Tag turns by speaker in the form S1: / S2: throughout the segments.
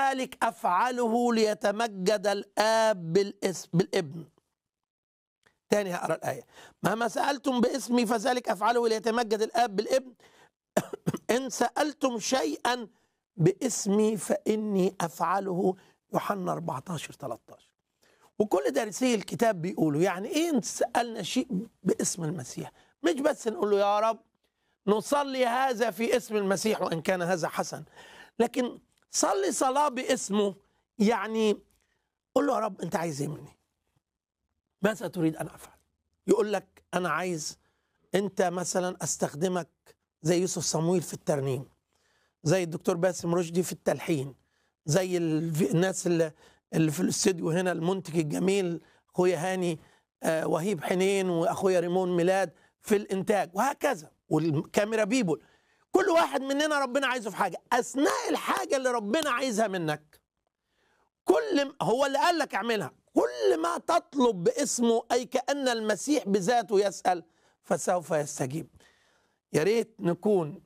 S1: فذلك افعله ليتمجد الاب بالاسم بالابن تاني هقرا الايه مهما سالتم باسمي فذلك افعله ليتمجد الاب بالابن ان سالتم شيئا باسمي فاني افعله يوحنا 14 13 وكل دارسي الكتاب بيقولوا يعني ايه ان سالنا شيء باسم المسيح مش بس نقول له يا رب نصلي هذا في اسم المسيح وان كان هذا حسن لكن صلي صلاه باسمه يعني قول له يا رب انت عايز ايه مني ماذا تريد ان افعل يقول لك انا عايز انت مثلا استخدمك زي يوسف صمويل في الترنيم زي الدكتور باسم رشدي في التلحين زي ال- الناس اللي, اللي في الاستوديو هنا المنتج الجميل اخويا هاني آه، وهيب حنين واخويا ريمون ميلاد في الانتاج وهكذا والكاميرا بيبول كل واحد مننا ربنا عايزه في حاجه اثناء الحاجه اللي ربنا عايزها منك كل م- هو اللي قال لك اعملها كل ما تطلب باسمه اي كان المسيح بذاته يسال فسوف يستجيب يا ريت نكون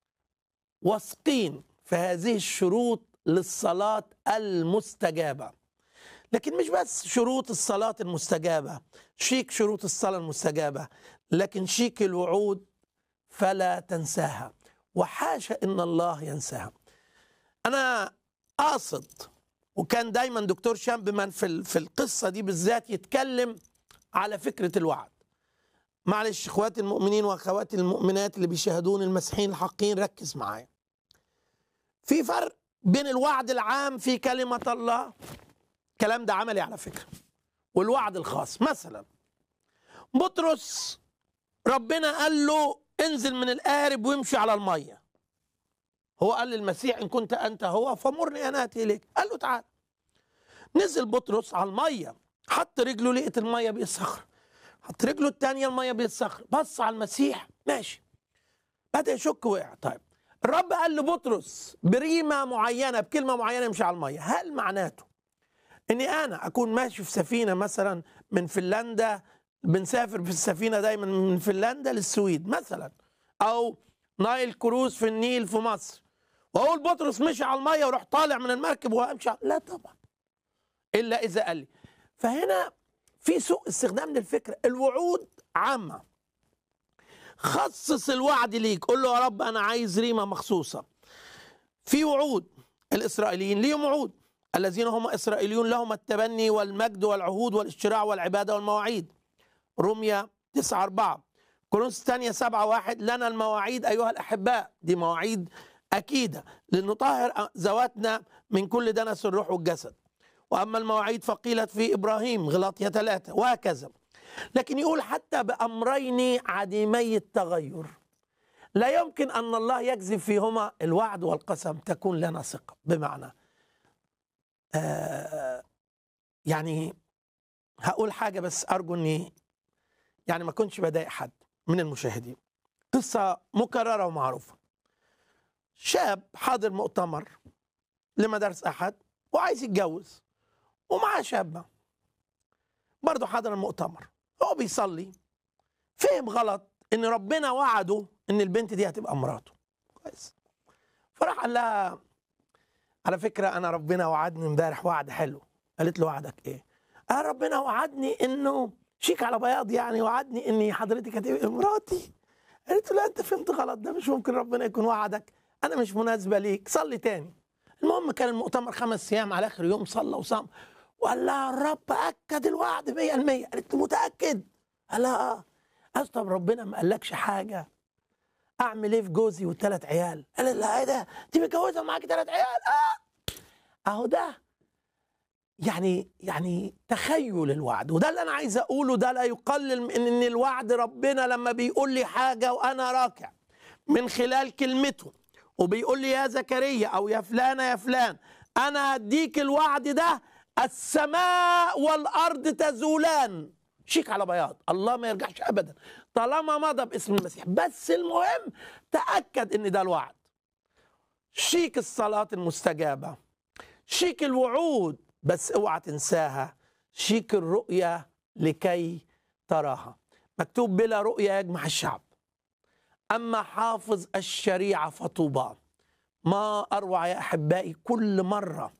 S1: واثقين في هذه الشروط للصلاه المستجابه لكن مش بس شروط الصلاه المستجابه شيك شروط الصلاه المستجابه لكن شيك الوعود فلا تنساها وحاشا ان الله ينساها انا قاصد وكان دايما دكتور شامبمان في ال- في القصه دي بالذات يتكلم على فكره الوعد معلش اخواتي المؤمنين واخواتي المؤمنات اللي بيشاهدون المسيحيين الحقين ركز معايا في فرق بين الوعد العام في كلمه الله الكلام ده عملي على فكره والوعد الخاص مثلا بطرس ربنا قال له انزل من القارب وامشي على الميه هو قال للمسيح ان كنت انت هو فمرني انا اتي اليك قال له تعال نزل بطرس على الميه حط رجله لقيت الميه بقت صخر حط رجله الثانيه الميه بقت صخر بص على المسيح ماشي بدا يشك وقع طيب الرب قال لبطرس بريمه معينه بكلمه معينه يمشي على الميه هل معناته اني انا اكون ماشي في سفينه مثلا من فنلندا بنسافر في السفينه دايما من فنلندا للسويد مثلا او نايل كروز في النيل في مصر واقول بطرس مشي على الميه وراح طالع من المركب وامشي على- لا طبعا الا اذا قال لي فهنا في سوء استخدام للفكره الوعود عامه خصص الوعد ليك قول له يا رب انا عايز ريمه مخصوصه في وعود الاسرائيليين ليهم وعود الذين هم اسرائيليون لهم التبني والمجد والعهود والاشتراع والعباده والمواعيد روميا 9 4 كورنثوس الثانية 7 1 لنا المواعيد أيها الأحباء دي مواعيد أكيدة لنطهر ذواتنا من كل دنس الروح والجسد وأما المواعيد فقيلت في إبراهيم غلاطية ثلاثة وهكذا لكن يقول حتى بأمرين عديمي التغير لا يمكن أن الله يكذب فيهما الوعد والقسم تكون لنا ثقة بمعنى آه يعني هقول حاجة بس أرجو أني يعني ما كنتش بضايق حد من المشاهدين قصة مكررة ومعروفة شاب حاضر مؤتمر لمدارس أحد وعايز يتجوز ومعاه شابة برضه حاضر المؤتمر هو بيصلي فهم غلط ان ربنا وعده ان البنت دي هتبقى مراته كويس فراح قال لها على فكرة أنا ربنا وعدني امبارح وعد حلو قالت له وعدك إيه؟ قال ربنا وعدني إنه شيك على بياض يعني وعدني إني حضرتك هتبقى مراتي قالت له لا أنت فهمت غلط ده مش ممكن ربنا يكون وعدك أنا مش مناسبة ليك صلي تاني المهم كان المؤتمر خمس أيام على آخر يوم صلى وصام وقال لها الرب أكد الوعد 100% قالت له متأكد قال لها آه قال طب ربنا ما قالكش حاجة اعمل ايه في جوزي والثلاث عيال قال لا ايه ده انت متجوزه معاكي ثلاث عيال اه اهو ده يعني يعني تخيل الوعد وده اللي انا عايز اقوله ده لا يقلل من ان الوعد ربنا لما بيقول لي حاجه وانا راكع من خلال كلمته وبيقول لي يا زكريا او يا فلانه يا فلان انا هديك الوعد ده السماء والارض تزولان شيك على بياض الله ما يرجعش ابدا طالما مضى باسم المسيح بس المهم تاكد ان ده الوعد شيك الصلاه المستجابه شيك الوعود بس اوعى تنساها شيك الرؤيه لكي تراها مكتوب بلا رؤيه يجمع الشعب اما حافظ الشريعه فطوبى ما اروع يا احبائي كل مره